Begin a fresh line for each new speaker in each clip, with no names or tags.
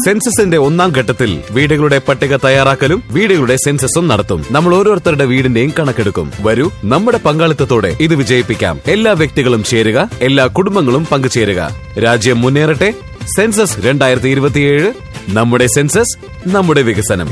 സെൻസസിന്റെ ഒന്നാം ഘട്ടത്തിൽ വീടുകളുടെ പട്ടിക തയ്യാറാക്കലും വീടുകളുടെ സെൻസസും നടത്തും നമ്മൾ ഓരോരുത്തരുടെ വീടിന്റെയും കണക്കെടുക്കും വരൂ നമ്മുടെ പങ്കാളിത്തത്തോടെ ഇത് വിജയിപ്പിക്കാം എല്ലാ വ്യക്തികളും ചേരുക എല്ലാ കുടുംബങ്ങളും പങ്കുചേരുക രാജ്യം മുന്നേറട്ടെ സെൻസസ് രണ്ടായിരത്തി ഇരുപത്തിയേഴ് നമ്മുടെ സെൻസസ് നമ്മുടെ വികസനം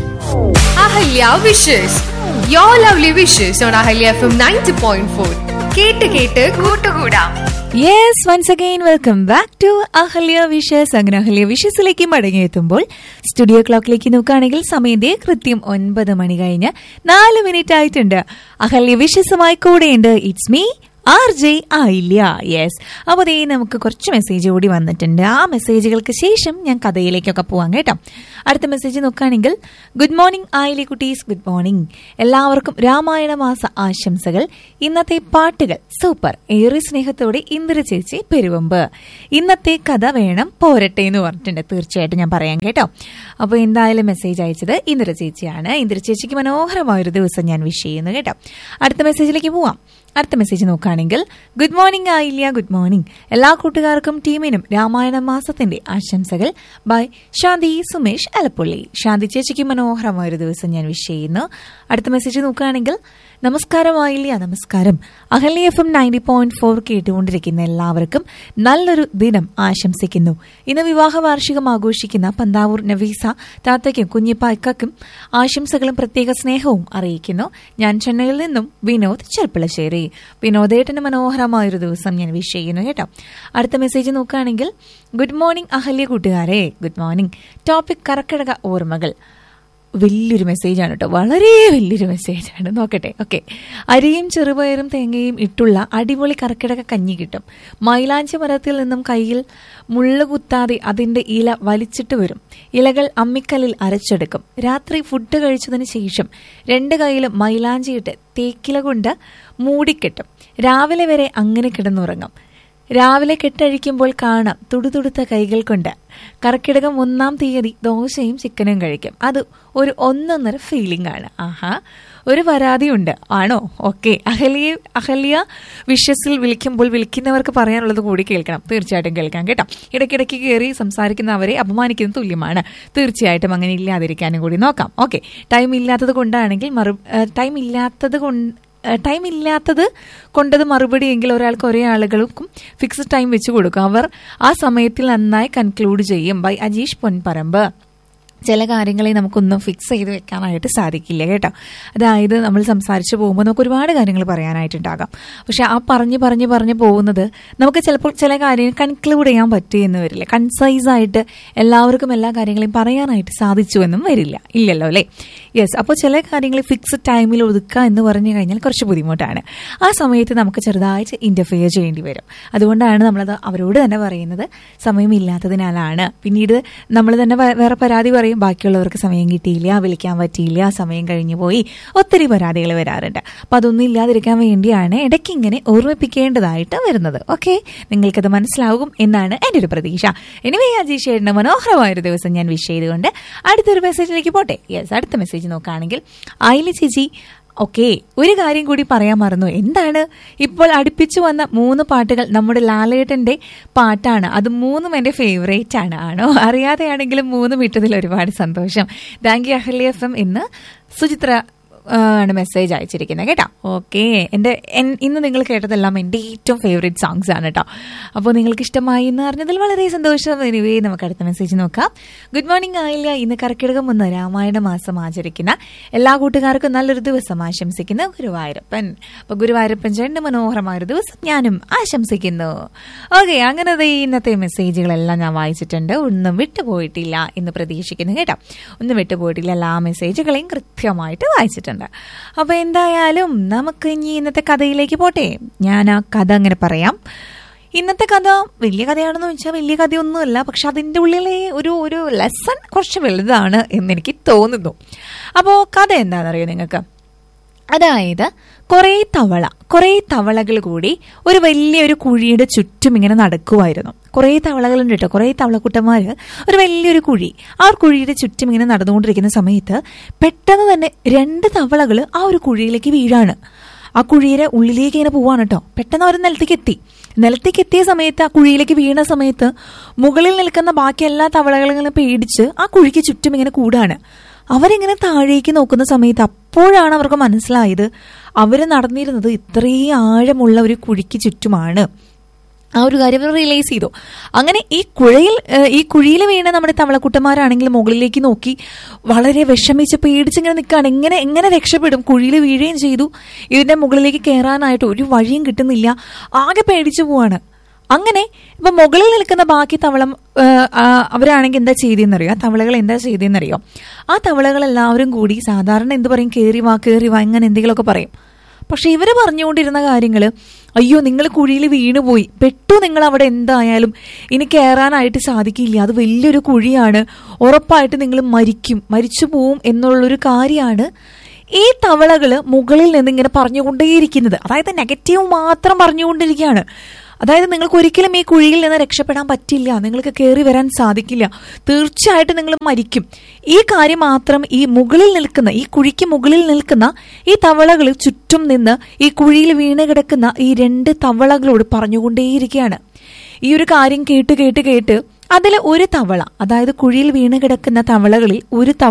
Ahalya wishes yo lovely wishes on Ahalya F M ninety point four കേട്ട് കേട്ട് കൂട്ടുകൂടാം
yes once again welcome back to Ahalya wishes അങ്ങനെ അഹല്യ വിഷസിലേക്ക് മടങ്ങിയെത്തുമ്പോൾ സ്റ്റുഡിയോ ക്ലോക്കിലേക്ക് നോക്കുകയാണെങ്കിൽ സമയം ദേ കൃത്യം ഒൻപത് മണി കഴിഞ്ഞ് നാല് മിനിറ്റ് ആയിട്ടുണ്ട് അഹല്യ വിഷസുമായി കൂടെയുണ്ട് ഇറ്റ്സ് മീ ആർ ജെ ആയില്ല യെസ് അപ്പോൾ ദേ നമുക്ക് കുറച്ച് മെസ്സേജ് കൂടി വന്നിട്ടുണ്ട് ആ മെസ്സേജുകൾക്ക് ശേഷം ഞാൻ കഥയിലേക്കൊക്കെ പോവാം കേട്ടോ അടുത്ത മെസ്സേജ് നോക്കുകയാണെങ്കിൽ ഗുഡ് മോർണിംഗ് ആയിലെ കുട്ടീസ് ഗുഡ് മോർണിംഗ് എല്ലാവർക്കും രാമായണ മാസ ആശംസകൾ ഇന്നത്തെ പാട്ടുകൾ സൂപ്പർ ഏറെ സ്നേഹത്തോടെ ഇന്ദിര ചേച്ചി പെരുവമ്പ് ഇന്നത്തെ കഥ വേണം പോരട്ടെ എന്ന് പറഞ്ഞിട്ടുണ്ട് തീർച്ചയായിട്ടും ഞാൻ പറയാം കേട്ടോ അപ്പോൾ എന്തായാലും മെസ്സേജ് അയച്ചത് ഇന്ദിര ചേച്ചിയാണ് ഇന്ദിര ചേച്ചിക്ക് മനോഹരമായൊരു ദിവസം ഞാൻ വിഷ് ചെയ്യുന്നു കേട്ടോ അടുത്ത മെസ്സേജിലേക്ക് പോവാം അടുത്ത മെസ്സേജ് നോക്കുകയാണെങ്കിൽ ഗുഡ് മോർണിംഗ് ആയില്ല ഗുഡ് മോർണിംഗ് എല്ലാ കൂട്ടുകാർക്കും ടീമിനും രാമായണ മാസത്തിന്റെ ആശംസകൾ ബൈ ശാന്തി സുമേഷ് അലപ്പുള്ളി ശാന്തി ചേച്ചിക്ക് മനോഹരമായൊരു ദിവസം ഞാൻ വിഷ് ചെയ്യുന്നു അടുത്ത മെസ്സേജ് നോക്കുകയാണെങ്കിൽ നമസ്കാരം ആയില്ല നമസ്കാരം Ahalya F M ninety point four കേട്ടുകൊണ്ടിരിക്കുന്ന എല്ലാവർക്കും നല്ലൊരു ദിനം ആശംസിക്കുന്നു ഇന്ന് വിവാഹ വാർഷികം ആഘോഷിക്കുന്ന പന്താവൂർ നവീസ താത്തയ്ക്കും കുഞ്ഞിപ്പായ്ക്കും ആശംസകളും പ്രത്യേക സ്നേഹവും അറിയിക്കുന്നു ഞാൻ ചെന്നൈയിൽ നിന്നും വിനോദ് ചെർപ്പിളശ്ശേരി വിനോദേട്ടന് മനോഹരമായൊരു ദിവസം ഞാൻ വിഷ് ചെയ്യുന്നു കേട്ടോ അടുത്ത മെസ്സേജ് നോക്കുകയാണെങ്കിൽ ഗുഡ് മോർണിംഗ് അഹല്യ കൂട്ടുകാരെ ഗുഡ് മോർണിംഗ് ടോപ്പിക് കറക്കിടക ഓർമ്മകൾ വലിയൊരു മെസ്സേജാണ് കേട്ടോ വളരെ വലിയൊരു മെസ്സേജാണ് നോക്കട്ടെ ഓക്കെ അരിയും ചെറുപയറും തേങ്ങയും ഇട്ടുള്ള അടിപൊളി കറക്കിടക കഞ്ഞി കിട്ടും മൈലാഞ്ചി മരത്തിൽ നിന്നും കയ്യിൽ മുള്ള കുത്താതെ അതിന്റെ ഇല വലിച്ചിട്ട് വരും ഇലകൾ അമ്മിക്കല്ലിൽ അരച്ചെടുക്കും രാത്രി ഫുഡ് കഴിച്ചതിന് ശേഷം രണ്ട് കൈയിലും മൈലാഞ്ചിയിട്ട് തേക്കില കൊണ്ട് മൂടിക്കെട്ടും രാവിലെ വരെ അങ്ങനെ കിടന്നുറങ്ങും രാവിലെ കെട്ടഴിക്കുമ്പോൾ കാണാം തുടുതുടുത്ത കൈകൾ കൊണ്ട് കർക്കിടകം ഒന്നാം തീയതി ദോശയും ചിക്കനും കഴിക്കും അത് ഒരു ഒന്നൊന്നര ഫീലിംഗ് ആണ് ആഹാ ഒരു പരാതിയുണ്ട് ആണോ ഓക്കെ അഹലിയ അഹല്യ വിഷസിൽ വിളിക്കുമ്പോൾ വിളിക്കുന്നവർക്ക് പറയാനുള്ളത് കൂടി കേൾക്കണം തീർച്ചയായിട്ടും കേൾക്കാം കേട്ടോ ഇടയ്ക്കിടയ്ക്ക് കയറി സംസാരിക്കുന്നവരെ അപമാനിക്കുന്ന തുല്യമാണ് തീർച്ചയായിട്ടും അങ്ങനെ ഇല്ലാതിരിക്കാനും കൂടി നോക്കാം ഓക്കെ ടൈം ഇല്ലാത്തത് കൊണ്ടാണെങ്കിൽ മറു ടൈം ഇല്ലാത്തത് കൊണ്ട് ടൈം ഇല്ലാത്തത് കൊണ്ടത് മറുപടി എങ്കിൽ ഒരാൾക്ക് ഒരേ ആളുകൾക്കും ഫിക്സ്ഡ് ടൈം വെച്ച് കൊടുക്കും അവർ ആ സമയത്തിൽ നന്നായി കൺക്ലൂഡ് ചെയ്യും ബൈ അജീഷ് പൊൻപറമ്പ് ചില കാര്യങ്ങളെ നമുക്കൊന്നും ഫിക്സ് ചെയ്ത് വെക്കാനായിട്ട് സാധിക്കില്ല കേട്ടോ അതായത് നമ്മൾ സംസാരിച്ച് പോകുമ്പോൾ നമുക്ക് ഒരുപാട് കാര്യങ്ങൾ പറയാനായിട്ടുണ്ടാകാം പക്ഷെ ആ പറഞ്ഞ് പറഞ്ഞ് പറഞ്ഞ് പോകുന്നത് നമുക്ക് ചിലപ്പോൾ ചില കാര്യങ്ങൾ കൺക്ലൂഡ് ചെയ്യാൻ പറ്റുമെന്ന് വരില്ല കൺസൈസ് ആയിട്ട് എല്ലാവർക്കും എല്ലാ കാര്യങ്ങളെയും പറയാനായിട്ട് സാധിച്ചു എന്നും വരില്ല ഇല്ലല്ലോ അല്ലേ യെസ് അപ്പോൾ ചില കാര്യങ്ങൾ ഫിക്സ്ഡ് ടൈമിൽ ഒതുക്കുക എന്ന് പറഞ്ഞു കഴിഞ്ഞാൽ കുറച്ച് ബുദ്ധിമുട്ടാണ് ആ സമയത്ത് നമുക്ക് ചെറുതായിട്ട് ഇന്റർഫിയർ ചെയ്യേണ്ടി വരും അതുകൊണ്ടാണ് നമ്മളത് അവരോട് തന്നെ പറയുന്നത് സമയമില്ലാത്തതിനാലാണ് പിന്നീട് നമ്മൾ തന്നെ വേറെ പരാതി പറയും ബാക്കിയുള്ളവർക്ക് സമയം കിട്ടിയില്ല വിളിക്കാൻ പറ്റിയില്ല സമയം കഴിഞ്ഞു പോയി ഒത്തിരി പരാതികൾ വരാറുണ്ട് അപ്പം അതൊന്നും ഇല്ലാതിരിക്കാൻ വേണ്ടിയാണ് ഇടയ്ക്ക് ഇങ്ങനെ ഓർമ്മിപ്പിക്കേണ്ടതായിട്ട് വരുന്നത് ഓക്കെ നിങ്ങൾക്കത് മനസ്സിലാകും എന്നാണ് എൻ്റെ ഒരു പ്രതീക്ഷ എനിവേ അജീഷ് ചേട്ടൻ്റെ മനോഹരമായൊരു ദിവസം ഞാൻ വിഷ് ചെയ്തുകൊണ്ട് അടുത്തൊരു മെസ്സേജിലേക്ക് പോട്ടെ യെസ് അടുത്ത മെസ്സേജ് നോക്കുകയാണെങ്കിൽ ആയില ചേച്ചി ഓക്കെ ഒരു കാര്യം കൂടി പറയാൻ മറന്നു എന്താണ് ഇപ്പോൾ അടുപ്പിച്ചു വന്ന മൂന്ന് പാട്ടുകൾ നമ്മുടെ ലാലേട്ടന്റെ പാട്ടാണ് അത് മൂന്നും എൻ്റെ ഫേവറേറ്റ് ആണ് ആണോ അറിയാതെയാണെങ്കിലും മൂന്നും ഇട്ടതിൽ ഒരുപാട് സന്തോഷം thank you Ahalya F M ഇന്ന് സുചിത്ര ആണ് മെസ്സേജ് അയച്ചിരിക്കുന്നത് കേട്ടോ ഓക്കെ എൻ്റെ ഇന്ന് നിങ്ങൾ കേട്ടതെല്ലാം എൻ്റെ ഏറ്റവും ഫേവറേറ്റ് സോങ്സ് ആണ് കേട്ടോ അപ്പോൾ നിങ്ങൾക്ക് ഇഷ്ടമായി എന്ന് അറിഞ്ഞതിൽ വളരെ സന്തോഷം എനിവേ നമുക്ക് അടുത്ത മെസ്സേജ് നോക്കാം ഗുഡ് മോർണിംഗ് ആയില്ല ഇന്ന് കർക്കിടകം ഒന്ന് രാമായണ മാസം ആചരിക്കുന്ന എല്ലാ കൂട്ടുകാർക്കും നല്ലൊരു ദിവസം ആശംസിക്കുന്ന ഗുരുവായൂരപ്പൻ അപ്പോൾ ഗുരുവായൂരപ്പൻ ചേട്ടൻ്റെ മനോഹരമായൊരു ദിവസം ഞാനും ആശംസിക്കുന്നു ഓക്കെ അങ്ങനെ ഇന്നത്തെ മെസ്സേജുകളെല്ലാം ഞാൻ വായിച്ചിട്ടുണ്ട് ഒന്നും വിട്ടുപോയിട്ടില്ല എന്ന് പ്രതീക്ഷിക്കുന്നു കേട്ടോ ഒന്നും വിട്ടുപോയിട്ടില്ല എല്ലാ മെസ്സേജുകളെയും കൃത്യമായിട്ട് വായിച്ചിട്ടുണ്ട് ഉണ്ട് അപ്പൊ എന്തായാലും നമുക്ക് ഇനി ഇന്നത്തെ കഥയിലേക്ക് പോട്ടെ ഞാൻ ആ കഥ അങ്ങനെ പറയാം ഇന്നത്തെ കഥ വലിയ കഥയാണെന്ന് വെച്ചാൽ വലിയ കഥയൊന്നുമല്ല പക്ഷെ അതിൻ്റെ ഉള്ളിലെ ഒരു ഒരു ലെസൺ കുറച്ച് വലുതാണ് എന്നെനിക്ക് തോന്നുന്നു അപ്പോൾ കഥ എന്താണെന്നറിയോ നിങ്ങൾക്ക് അതായത് കുറേ തവള കുറേ തവളകൾ കൂടി ഒരു വലിയൊരു കുഴിയുടെ ചുറ്റും ഇങ്ങനെ നടക്കുമായിരുന്നു കുറേ തവളകളുണ്ട് കേട്ടോ കുറേ തവളക്കുട്ടന്മാർ ഒരു വലിയൊരു കുഴി ആ കുഴിയുടെ ചുറ്റും ഇങ്ങനെ നടന്നുകൊണ്ടിരിക്കുന്ന സമയത്ത് പെട്ടെന്ന് തന്നെ രണ്ട് തവളകൾ ആ ഒരു കുഴിയിലേക്ക് വീഴാണ് ആ കുഴിയുടെ ഉള്ളിലേക്ക് ഇങ്ങനെ പോവാണ് കേട്ടോ പെട്ടെന്ന് അവർ നിലത്തേക്ക് എത്തി നിലത്തേക്ക് എത്തിയ സമയത്ത് ആ കുഴിയിലേക്ക് വീണ സമയത്ത് മുകളിൽ നിൽക്കുന്ന ബാക്കി എല്ലാ തവളകളും പേടിച്ച് ആ കുഴിക്ക് ചുറ്റും ഇങ്ങനെ കൂടാണ് അവരിങ്ങനെ താഴേക്ക് നോക്കുന്ന സമയത്ത് അപ്പോഴാണ് അവർക്ക് മനസ്സിലായത് അവർ നടന്നിരുന്നത് ഇത്രയും ആഴമുള്ള ഒരു കുഴിക്ക് ചുറ്റുമാണ് ആ ഒരു കാര്യം അവർ റിയലൈസ് ചെയ്തു അങ്ങനെ ഈ കുഴയിൽ ഏഹ്, ഈ കുഴിയിൽ വീണ നമ്മുടെ തവളക്കുട്ടന്മാരാണെങ്കിൽ മുകളിലേക്ക് നോക്കി വളരെ വിഷമിച്ച് പേടിച്ചിങ്ങനെ നിൽക്കുകയാണ് എങ്ങനെ എങ്ങനെ രക്ഷപ്പെടും കുഴിയിൽ വീഴുകയും ചെയ്തു ഇതിന്റെ മുകളിലേക്ക് കയറാനായിട്ട് ഒരു വഴിയും കിട്ടുന്നില്ല ആകെ പേടിച്ചു പോവാണ് അങ്ങനെ ഇപ്പൊ മുകളിൽ നിൽക്കുന്ന ബാക്കി തവളം ഏഹ്, ആ, അവരാണെങ്കിൽ എന്താ ചെയ്തെന്നറിയോ ആ തവളകൾ എന്താ ചെയ്തെന്നറിയോ ആ തവളകൾ എല്ലാവരും കൂടി സാധാരണ എന്ത് പറയും കേറി വാ കേറി വാ ഇങ്ങനെ എന്തെങ്കിലുമൊക്കെ പറയും പക്ഷെ ഇവര് പറഞ്ഞുകൊണ്ടിരുന്ന കാര്യങ്ങള് അയ്യോ നിങ്ങൾ കുഴിയിൽ വീണുപോയി പെട്ടു നിങ്ങൾ അവിടെ എന്തായാലും ഇനി കയറാനായിട്ട് സാധിക്കില്ല അത് വലിയൊരു കുഴിയാണ് ഉറപ്പായിട്ട് നിങ്ങൾ മരിക്കും മരിച്ചു പോവും എന്നുള്ളൊരു കാര്യമാണ് ഈ തവളകള് മുകളിൽ നിന്ന് ഇങ്ങനെ പറഞ്ഞുകൊണ്ടേയിരിക്കുന്നത് അതായത് നെഗറ്റീവ് മാത്രം പറഞ്ഞുകൊണ്ടിരിക്കുകയാണ് അതായത് നിങ്ങൾക്ക് ഒരിക്കലും ഈ കുഴിയിൽ നിന്ന് രക്ഷപ്പെടാൻ പറ്റില്ല നിങ്ങൾക്ക് കയറി വരാൻ സാധിക്കില്ല തീർച്ചയായിട്ടും നിങ്ങൾ മരിക്കും ഈ കാര്യം മാത്രം ഈ മുകളിൽ നിൽക്കുന്ന ഈ കുഴിക്ക് മുകളിൽ നിൽക്കുന്ന ഈ തവളകൾ ചുറ്റും നിന്ന് ഈ കുഴിയിൽ വീണ് കിടക്കുന്ന ഈ രണ്ട് തവളകളോട് പറഞ്ഞുകൊണ്ടേയിരിക്കുകയാണ് ഈ ഒരു കാര്യം കേട്ട് കേട്ട് കേട്ട് അതിൽ ഒരു തവള അതായത് കുഴിയിൽ വീണ് കിടക്കുന്ന തവളകളിൽ ഒരു തവള